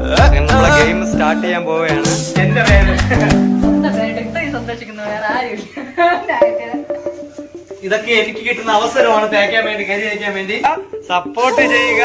അങ്ങനെ നമ്മളെ game start ചെയ്യാൻ പോവുകയാണ് എന്റെ പേര് ഇത്രയും സന്തോഷിക്കുന്ന വേറെ ആരുമില്ല ഇതൊക്കെ എനിക്ക് കിട്ടുന്ന അവസരമാണ് തേക്കാൻ വേണ്ടി കരി തേക്കാൻ വേണ്ടി സപ്പോർട്ട് ചെയ്യുക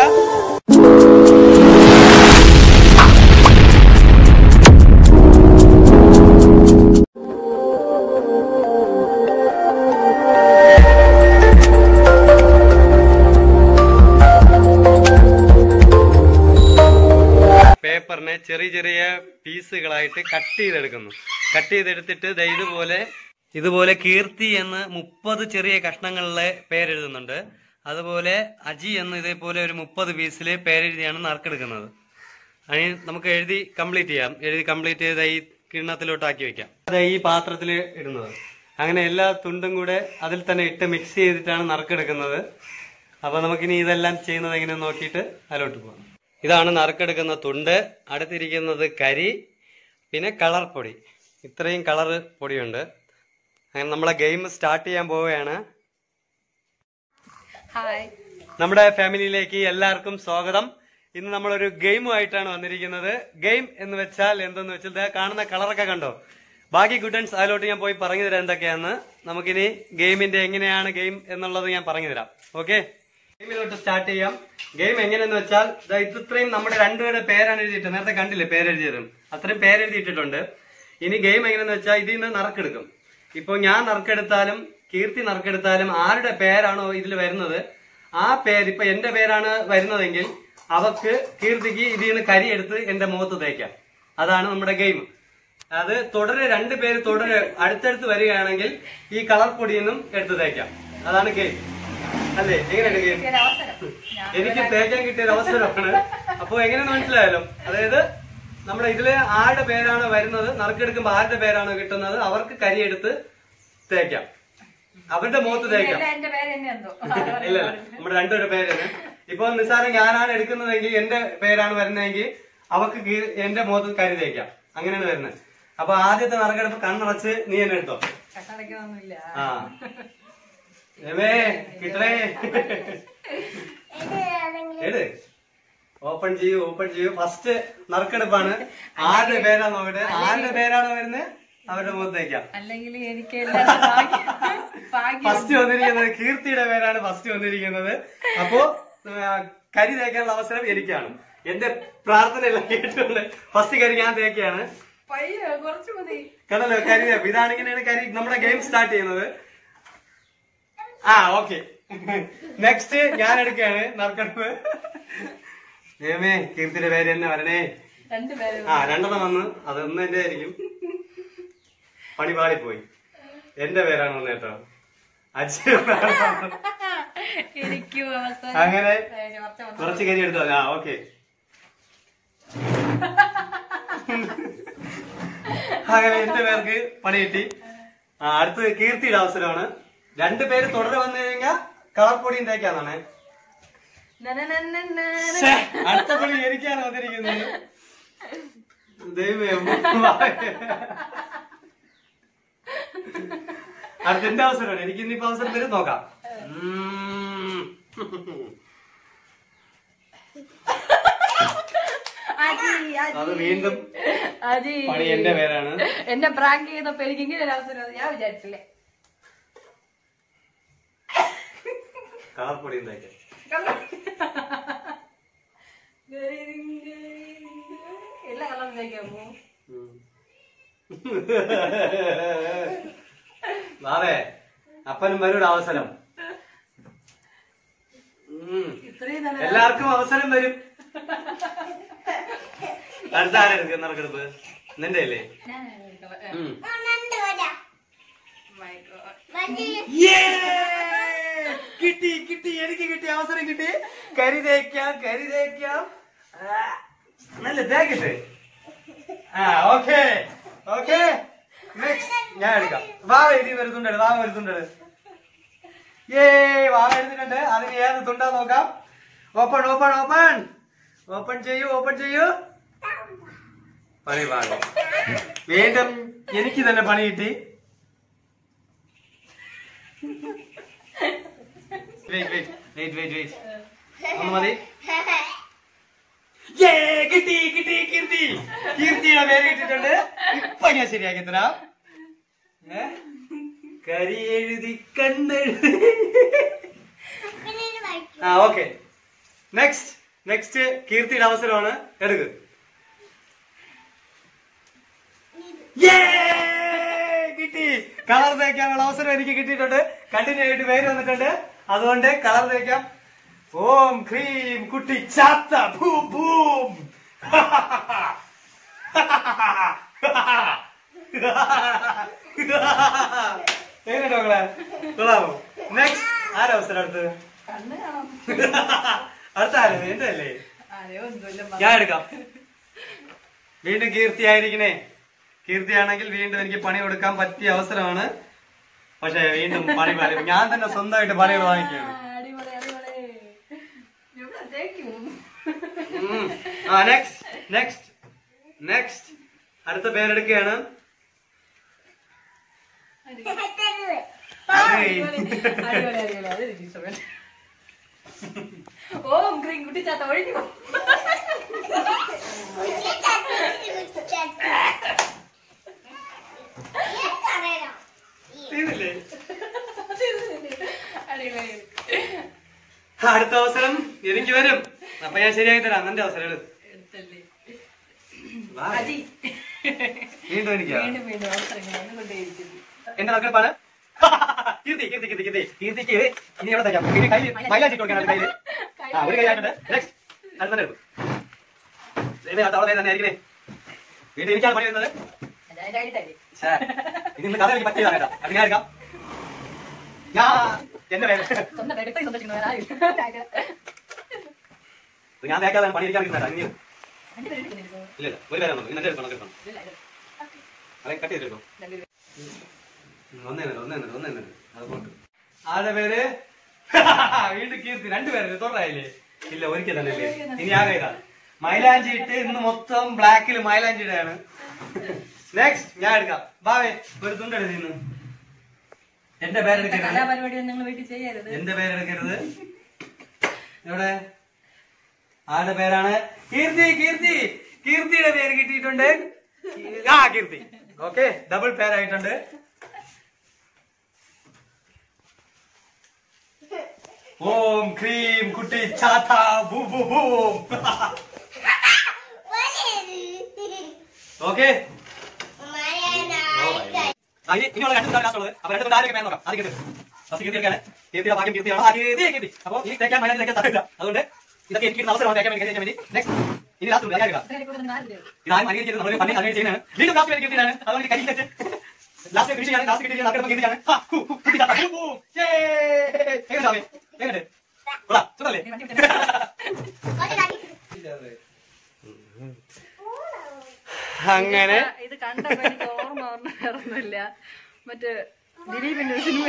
പേപ്പറിനെ ചെറിയ ചെറിയ പീസുകളായിട്ട് കട്ട് ചെയ്തെടുക്കുന്നു കട്ട് ചെയ്തെടുത്തിട്ട് ദേ ഇതുപോലെ ഇതുപോലെ കീർത്തി എന്ന് മുപ്പത് ചെറിയ കഷ്ണങ്ങളിലെ പേരെഴുതുന്നുണ്ട് അതുപോലെ അജി എന്ന് ഇതേപോലെ ഒരു മുപ്പത് പീസിൽ പേരെഴുതിയാണ് നറുക്കെടുക്കുന്നത് അതിന് നമുക്ക് എഴുതി കംപ്ലീറ്റ് ചെയ്യാം എഴുതി കംപ്ലീറ്റ് ചെയ്ത് ഈ കിണ്ണത്തിലോട്ടാക്കി വെക്കാം അത് ഈ പാത്രത്തിൽ ഇടുന്നത് അങ്ങനെ എല്ലാ തുണ്ടും കൂടെ അതിൽ തന്നെ ഇട്ട് മിക്സ് ചെയ്തിട്ടാണ് നറുക്കെടുക്കുന്നത് അപ്പൊ നമുക്കിനി ഇതെല്ലാം ചെയ്യുന്നത് എങ്ങനെയെന്ന് നോക്കിയിട്ട് അതിലോട്ട് പോകാം ഇതാണ് നറുക്കെടുക്കുന്ന തുണ്ട് അടുത്തിരിക്കുന്നത് കരി പിന്നെ കളർ പൊടി ഇത്രയും കളർ പൊടിയുണ്ട് അങ്ങനെ നമ്മളെ ഗെയിം സ്റ്റാർട്ട് ചെയ്യാൻ പോവുകയാണ് ഹായ് നമ്മുടെ ഫാമിലിയിലേക്ക് എല്ലാവർക്കും സ്വാഗതം ഇന്ന് നമ്മളൊരു ഗെയിമുമായിട്ടാണ് വന്നിരിക്കുന്നത് ഗെയിം എന്ന് വെച്ചാൽ എന്തെന്ന് വെച്ചാൽ ദേ കാണുന്ന കളറൊക്കെ കണ്ടോ ബാക്കി ഗുഡൻസ് അതിലോട്ട് ഞാൻ പോയി പറഞ്ഞു തരാം എന്തൊക്കെയാന്ന് നമുക്കിനി ഗെയിമിന്റെ എങ്ങനെയാണ് ഗെയിം എന്നുള്ളത് ഞാൻ പറഞ്ഞു തരാം ഓക്കെ ഗെയിമിലോട്ട് സ്റ്റാർട്ട് ചെയ്യാം ഗെയിം എങ്ങനെയെന്ന് വെച്ചാൽ ദാ ഇത് ഇത്രയും നമ്മുടെ രണ്ടുപേരുടെ പേരാണ് എഴുതിയിട്ട് നേരത്തെ കണ്ടില്ലേ പേരെഴുതിയതും അത്രയും പേരെഴുതിയിട്ടിട്ടുണ്ട് ഇനി ഗെയിം എങ്ങനെയെന്ന് വെച്ചാൽ ഇതിൽ നിന്ന് നറുക്കെടുക്കും ഇപ്പൊ ഞാൻ നറുക്കെടുത്താലും കീർത്തി നറുക്കെടുത്താലും ആരുടെ പേരാണോ ഇതിൽ വരുന്നത് ആ പേര് ഇപ്പൊ എന്റെ പേരാണ് വരുന്നതെങ്കിൽ അവക്ക് കീർത്തിക്ക് ഇതിൽ നിന്ന് കരിയെടുത്ത് എന്റെ മുഖത്ത് തേക്കാം അതാണ് നമ്മുടെ ഗെയിം അത് തുടരെ രണ്ട് പേര് തുടരെ അടുത്തടുത്ത് വരികയാണെങ്കിൽ ഈ കളർ പൊടിയിൽ നിന്നും എടുത്ത് തേക്കാം അതാണ് ഗെയിം അല്ലേ എങ്ങനെയാണ് ഗെയിം ഒരു അവസരം ഞാൻ എനിക്ക് തേക്കാൻ കിട്ടിയ ഒരു അവസരമാണ് അപ്പൊ എങ്ങനെയാന്ന് മനസ്സിലായാലും അതായത് നമ്മുടെ ഇതില് ആരുടെ പേരാണ് വരുന്നത് നറുക്കെടുക്കുമ്പോ ആരുടെ പേരാണ് കിട്ടുന്നത് അവർക്ക് കരിയെടുത്ത് തേക്കാം അവരുടെ മുഖത്ത് തേക്കാം എല്ലാം എന്റെ പേര് തന്നെ എന്തോ ഇല്ല ഇല്ല നമ്മുടെ രണ്ടുപേരുടെ പേര് തന്നെ ഇപ്പൊ നിസ്സാരം ഞാനാണ് എടുക്കുന്നതെങ്കിൽ എന്റെ പേരാണ് വരുന്നതെങ്കിൽ അവക്ക് കീ- എന്റെ മുഖത്ത് കരി തേക്കാം അങ്ങനെയാണ് വരുന്നത് അപ്പൊ ആദ്യത്തെ നറുക്കെടുപ്പ് കണ്ണടച്ച് നീ എന്നെ എടുത്തോ കട്ടടക്കൊന്നുമില്ല ആ രമേ കിട്ടണേ ഏത് ഓപ്പൺ ചെയ്യൂ ഓപ്പൺ ചെയ്യൂ ഫസ്റ്റ് നറുക്കെടുപ്പാണ് ആരുടെ പേരാ നോക്കട്ടെ ആരുടെ പേരാണോ വരുന്നത് അവരുടെ മുഖത്തേക്കാം അല്ലെങ്കിൽ എനിക്ക് എല്ലാവരും ഭാഗ്യം ഭാഗ്യം ഫസ്റ്റ് വന്നിരിക്കുന്നത് കീർത്തിയുടെ പേരാണ് ഫസ്റ്റ് വന്നിരിക്കുന്നത് അപ്പോ ആ, കരി തേക്കാനുള്ള അവസരം എനിക്കാണ് എന്റെ പ്രാർത്ഥന എല്ലാം കേട്ടിട്ടുണ്ട് ഫസ്റ്റ് കരി ഞാൻ തേക്കാണ് പയ്യ കുറച്ച് മതി കണ്ടല്ലോ കരി തേപ്പ് ഇതാണ് ഇങ്ങനെയാണ് കരി നമ്മുടെ ഗെയിം സ്റ്റാർട്ട് ചെയ്യുന്നത് ആ ഓക്കെ നെക്സ്റ്റ് ഞാൻ എടുക്കുകയാണ് നറുക്കെടുപ്പ് ദൈവമേ കീർത്തിയുടെ പേര് തന്നെ വരണേ രണ്ടുപേരും ആ രണ്ടെണ്ണം വന്ന് അതൊന്നും എന്റെ ആയിരിക്കും പണി പാളിപ്പോയി എന്റെ പേരാണ് വന്നത് കേട്ടോ അച്ഛൻ എനിക്കും അവസരം അങ്ങനെ ഏ, കുറച്ച് വന്നു. കുറച്ച് കരി എടുത്തോ ആ ഓക്കെ അങ്ങനെ എന്റെ പേർക്ക് പണി കിട്ടി ആ അടുത്ത് കീർത്തിയുടെ അവസരമാണ് രണ്ടു പേര് തുടരെ വന്നു കഴിഞ്ഞാൽ കളർ പൊടിയും തേക്കാന്നാണ് നനനനനന. ശ്ശേ, അടുത്ത പണി എനിക്കാണ് വന്നിരിക്കുന്നത് ദൈവമേ അടുത്ത എന്റെ അവസരമാണ് എനിക്ക് ഇന്നിപ്പോ അവസരം തരും നോക്കാം ഉം. അജി, അജി. അത് വീണ്ടും അജി. പണി എന്റെ പേരാണ് എന്നെ പ്രാങ്ക് ചെയ്തപ്പോ എനിക്ക് ഇങ്ങനെ ഒരു അവസരം വന്നു. ഞാൻ വിചാരിച്ചില്ലേ കളർ പൊടിയും തേക്കാൻ എല്ലാ കളറും തേക്കാമോ ഉം. വാവേ അപ്പനും വരൂടെ അവസരം ഉം. ഇത്രയും നല്ല എല്ലാവർക്കും അവസരം വരും അടുത്ത ആരെടുക്കുക നറുക്കെടുപ്പ് നിന്റെ അല്ലേ ഞാൻ എടുക്കാം. ഏ, ഉം. my God. Yeah! കിട്ടി കിട്ടി എനിക്ക് കിട്ടി അവസരം കിട്ടി കരി തേക്കാം കരി തേക്കാം ആ, നല്ല തേക്കട്ടെ ആ ഓക്കെ ഓക്കെ ഞാൻ എടുക്കാം വാവ ഇനി വരുന്നുണ്ട് വാവ വരുന്നുണ്ട് ഏ വാവ എടുത്തിട്ടുണ്ട് അതിന് ഏത് തുണ്ടാ നോക്കാം ഓപ്പൺ ഓപ്പൺ ഓപ്പൺ ഓപ്പൺ ചെയ്യൂ ഓപ്പൺ ചെയ്യൂ പണി പാടും വീണ്ടും എനിക്ക് തന്നെ പണി കിട്ടി wait wait wait wait wait ഒന്ന് മതി Yeah, കിട്ടി കിട്ടി കീർത്തിയുടെ പേര് കിട്ടിയിട്ടുണ്ട് ഇപ്പൊ ഞാൻ ശരിയാക്കി തരാം ഏ? കരി എഴുതി കണ്ണെഴുതി ആ ഓക്കെ നെക്സ്റ്റ് നെക്സ്റ്റ് കീർത്തിയുടെ അവസരമാണ് എടുക്ക് Yay! കിട്ടി കളർ തേക്കാനുള്ള അവസരം എനിക്ക് കിട്ടിയിട്ടുണ്ട് കണ്ടിന്യൂ ആയിട്ട് പേര് വന്നിട്ടുണ്ട് അതുകൊണ്ട് കളർ തേക്കാം ഓം ക്രീം കുട്ടി ചാത്ത ഭൂം ഭൂം എങ്ങനെയുണ്ടോ മക്കളെ കൊള്ളാമോ നെക്സ്റ്റ് ആരാ അവസരം അടുത്ത് കണ്ണ് കാണാം അടുത്ത ആരും എന്റെ അല്ലേ ആരെയോ ഒന്നുമില്ല ഞാൻ എടുക്കാം വീണ്ടും കീർത്തി ആയിരിക്കണേ കീർത്തിയാണെങ്കിൽ വീണ്ടും എനിക്ക് പണി കൊടുക്കാൻ പറ്റിയ അവസരമാണ് പക്ഷെ വീണ്ടും പണി പണി ഞാൻ തന്നെ സ്വന്തമായിട്ട് പണികൾ വാങ്ങിക്കുകയാണ് അടിപൊളി അടിപൊളി എവിടെ തേക്കും ഉം. ആ നെക്സ്റ്റ് നെക്സ്റ്റ് നെക്സ്റ്റ് അടുത്ത പേരെടുക്കുകയാണ് അടിപൊളി അടിപൊളി അടിപൊളി അത് എനിക്ക് ഇഷ്ടപ്പെട്ടു ഓം ഗ്രീൻ കുട്ടി ചാത്ത ഒഴിഞ്ഞു പോ. തീർന്നില്ലേ? അടിപൊളി അടുത്ത അവസരം എനിക്ക് വരും അപ്പൊ ഞാൻ ശരിയാക്കി തരാം എന്റെ അവസരം എടു. എടുത്തല്ലേ വാ. അജി വീണ്ടും എനിക്കാ വീണ്ടും വീണ്ടും അവസരങ്ങൾ വന്നുകൊണ്ടേയിരിക്കുന്നു എന്റെ നറുക്കെടുപ്പാണ് കീർത്തി കീർത്തി കീർത്തി കീർത്തി കീർത്തിക്ക് ഇനി എവിടെ തയ്ക്കാം ഇനി കയ്യിൽ മൈലാഞ്ചി കൊടുക്കണം കയ്യിൽ ആ ഒരു കൈ ആയിട്ടുണ്ട് നെക്സ്റ്റ് അടുത്ത തന്നെ എടുക്കും ദൈവമേ, അടുത്ത അവളെ തന്നെ ആയിരിക്കണേ വീണ്ടും എനിക്കാണ് പണി വരുന്നത് അതായത് അടിത്തല്ലേ ഛേ, ഇത് ഇന്ന് കഥ എനിക്ക് പറ്റിയതാണ് കേട്ടോ അത് ഞാൻ എടുക്കാം ഞാൻ എന്റെ പേര് സ്വന്തം എടുത്ത് സ്വന്തം ആരും ഇത് ഞാൻ തേക്കാതെ പണി എനിക്ക് അറിയില്ല ഇനി രണ്ട് പേര് എടുക്കുന്നില്ല ഇല്ല ഇല്ല ഒരു പേരാണ് ഇന്ന് എന്റെ എടുക്കണം എടുക്കണം അതെ കട്ട് ചെയ്തെടുക്കും ഒന്നേ നേരം ഒന്നേ നേരം ഒന്നേ നേരം അത് പോട്ട് ആരുടെ പേര് വീണ്ടും കീർത്തി രണ്ടുപേരല്ലേ തൊള്ളായില്ലേ ഇല്ല ഒരിക്കൽ തന്നെ അല്ലേ ഇനി ആകെ ഇതാ മൈലാഞ്ചി ഇട്ട് ഇന്ന് മൊത്തം ബ്ലാക്കിൽ മൈലാഞ്ചിയുടെ ആണ് നെക്സ്റ്റ് ഞാൻ എടുക്കാം ബാവേ ഒരു തുണ്ടെടുത്ത് ഇന്ന് എന്റെ പേരെടുക്കരുത് കലാപരിപാടി നിങ്ങൾ വീട്ടിൽ ചെയ്യരുത് എന്റെ പേരെടുക്കരുത് എവിടെ ആരുടെ പേരാണ് കീർത്തി കീർത്തി കീർത്തിയുടെ പേര് കിട്ടിയിട്ടുണ്ട് ആ കീർത്തി ഓക്കെ ഡബിൾ പേരായിട്ടുണ്ട് ഓം ക്രീം കുട്ടി ചാത്ത ബൂ ബൂ ബൂം ഓക്കെ ഇനിയുള്ള രണ്ട് ലാസ്റ്റ് ഉള്ളത് അപ്പൊ രണ്ട് ആരൊക്കെ പേര് നോക്കാം ആദ്യം കീർത്തി ഫസ്റ്റ് കീർത്തിയൊക്കെയാണ് കീർത്തിയുടെ ഭാഗ്യം കീർത്തിയാണ് ആ കീർത്തി കീർത്തി അപ്പൊ ഇനി തേക്കാൻ മൈനാഞ്ചി തേക്കാൻ സ്ഥലമില്ല അതുകൊണ്ട് ഇതൊക്കെ എനിക്ക് കിട്ടുന്ന അവസരമാണ് തേക്കാൻ വേണ്ടി തേക്കാൻ വേണ്ടി നെക്സ്റ്റ് ഇനി ലാസ്റ്റ് ഉണ്ട് ഞാൻ എടുക്കാം ഇതാരും അനുകരിക്കരുത് നമ്മൾ പണി അനുകരിച്ച് ചെയ്യുന്നതാണ് വീണ്ടും ലാസ്റ്റ് പേര് കീർത്തിയാണ് അതുകൊണ്ട് കയ്യിൽ വെച്ച് ലാസ്റ്റ് ഫിനിഷ് ചെയ്യാണ് ലാസ്റ്റ് കിട്ടിയ നടക്കുന്ന കീർത്തിയാണ് ഹാ, ഹു, ഹു, കുട്ടി ചാത്ത, ബൂ, ബൂ. Yay! എങ്ങനെയുണ്ട് അവൻ? എങ്ങനെയുണ്ട്? കൊള്ളാം, സുഖമല്ലേ? അങ്ങനെ ഇത് കണ്ടപ്പോ എനിക്ക് ഓർമ്മ ഓർമ്മ മറ്റേ ദിലീപിന്റെ ഒരു സിനിമ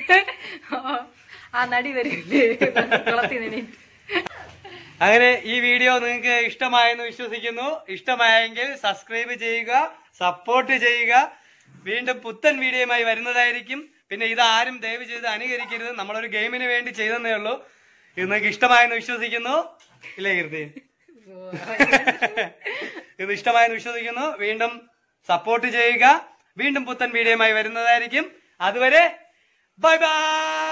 ആ നടി വരില്ലേ കുളത്തിൽ നിന്ന് അങ്ങനെ ഈ വീഡിയോ നിങ്ങൾക്ക് ഇഷ്ടമായെന്ന് വിശ്വസിക്കുന്നു ഇഷ്ടമായെങ്കിൽ സബ്സ്ക്രൈബ് ചെയ്യുക സപ്പോർട്ട് ചെയ്യുക വീണ്ടും പുത്തൻ വീഡിയോയുമായി വരുന്നതായിരിക്കും പിന്നെ ഇത് ആരും ദയവ് ചെയ്ത് അനുകരിക്കരുത് നമ്മളൊരു ഗെയിമിന് വേണ്ടി ചെയ്തെന്നേ ഉള്ളൂ ഇത് നിങ്ങൾക്ക് ഇഷ്ടമായെന്ന് വിശ്വസിക്കുന്നു ഇല്ലേ കീർത്തി ഇത് ഇഷ്ടമായെന്ന് വിശ്വസിക്കുന്നു വീണ്ടും സപ്പോർട്ട് ചെയ്യുക വീണ്ടും പുത്തൻ വീഡിയോയുമായി വരുന്നതായിരിക്കും അതുവരെ ബൈ ബൈ